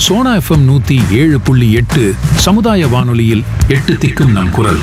Sona FM நூத்தி ஏழு புள்ளி எட்டு சமுதாய வானொலியில் எட்டு திக்கும் நம் குரல்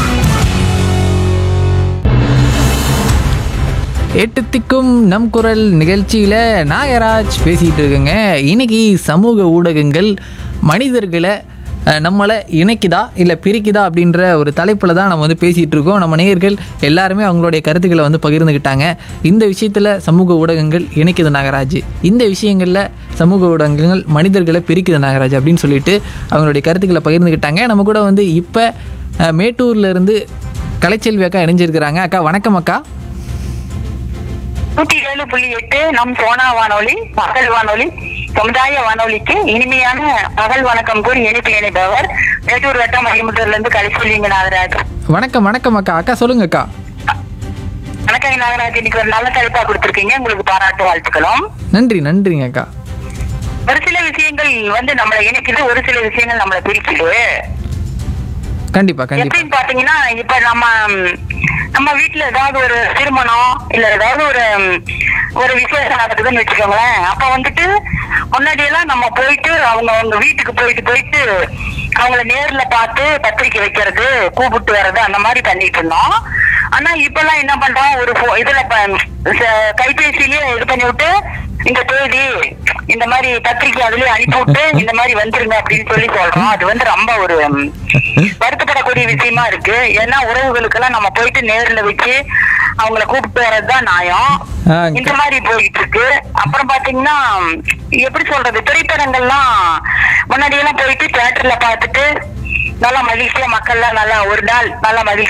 எட்டு திக்கும் நம் குரல் நிகழ்ச்சியில் நாகராஜ் பேசிகிட்டு இருக்கேங்க இன்னைக்கு சமூக ஊடகங்கள் மனிதர்களை அஹ், நம்மளை இணைக்குதா இல்லை பிரிக்குதா அப்படின்ற ஒரு தலைப்பில் தான் நம்ம வந்து பேசிகிட்டு இருக்கோம் நம்ம நேயர்கள் எல்லாருமே அவங்களுடைய கருத்துக்களை வந்து பகிர்ந்துக்கிட்டாங்க இந்த விஷயத்தில் சமூக ஊடகங்கள் இணைக்குது நாகராஜ் இந்த விஷயங்களில் சமூக ஊடகங்கள் மனிதர்களை பிரிக்குது நாகராஜ் அப்படின்னு சொல்லிட்டு அவங்களுடைய கருத்துக்களை பகிர்ந்துக்கிட்டாங்க நம்ம கூட வந்து இப்போ மேட்டூர்லேருந்து கலைச்செல்வி அக்கா இணைஞ்சிருக்கிறாங்க அக்கா வணக்கம் அக்கா நூத்தி ஏழு புள்ளி எட்டு நம் சோனா வானொலி பகல் வானொலி சமுதாய வானொலிக்கு இனிமையான பகல் வணக்கம் கூறி இணைப்பு இணைப்பவர் மேட்டூர் வட்டம் மகிமுத்தூர்ல இருந்து கலைச்சொல்லிங்க நாகராஜ் வணக்கம் வணக்கம் அக்கா அக்கா சொல்லுங்க அக்கா வணக்கம் நாகராஜ் இன்னைக்கு ஒரு நல்ல தலைப்பா கொடுத்திருக்கீங்க உங்களுக்கு பாராட்டு வாழ்த்துக்களும் நன்றி நன்றிங்க அக்கா ஒரு சில விஷயங்கள் வந்து நம்மளை இணைக்குது ஒரு சில விஷயங்கள் நம்மளை பிரிக்குது கண்டிப்பா கண்டிப்பா எப்படின்னு பாத்தீங்கன்னா இப்ப நம்ம ம், நம்ம வீட்டுல ஏதாவது ஒரு திருமணம் இல்ல ஏதாவது ஒரு ம், ஒரு விசேஷம் நடக்குதுன்னு வச்சுக்கோங்களேன் அப்ப வந்துட்டு முன்னாடி எல்லாம் நம்ம போயிட்டு அவங்க அவங்க வீட்டுக்கு போயிட்டு போயிட்டு அவங்கள நேர்ல பார்த்து பத்திரிக்கை வைக்கிறது கூப்பிட்டு வர்றது அந்த மாதிரி பண்ணிட்டு இருந்தோம் ஆனா இப்பெல்லாம் என்ன பண்றோம் ஒரு pho- இதுல ப- ச- கைபேசியிலேயே இது பண்ணி விட்டு இந்த தேதி இந்த மாதிரி பத்திரிக்கை அதுலயே அனுப்பி விட்டு இந்த மாதிரி வந்துருங்க அப்படின்னு சொல்லி சொல்றோம் அது வந்து ரொம்ப ஒரு ம், வருத்தப்படக்கூடிய விஷயமா இருக்கு ஏன்னா உறவுகளுக்கெல்லாம் நம்ம போயிட்டு நேர்ல வச்சு அவங்கள கூப்பிட்டு வர்றதுதான் நியாயம் ஆ, இந்த மாதிரி போயிட்டு இருக்கு அப்புறம் பாத்தீங்கன்னா எப்படி சொல்றது திரைப்படங்கள்லாம் முன்னாடி எல்லாம் போயிட்டு தியேட்டர்ல பார்த்துட்டு நல்லா மகிழ்ச்சியா மக்கள்லாம் நல்லா ஒரு நாள் நல்லா மகிழ்ச்சியா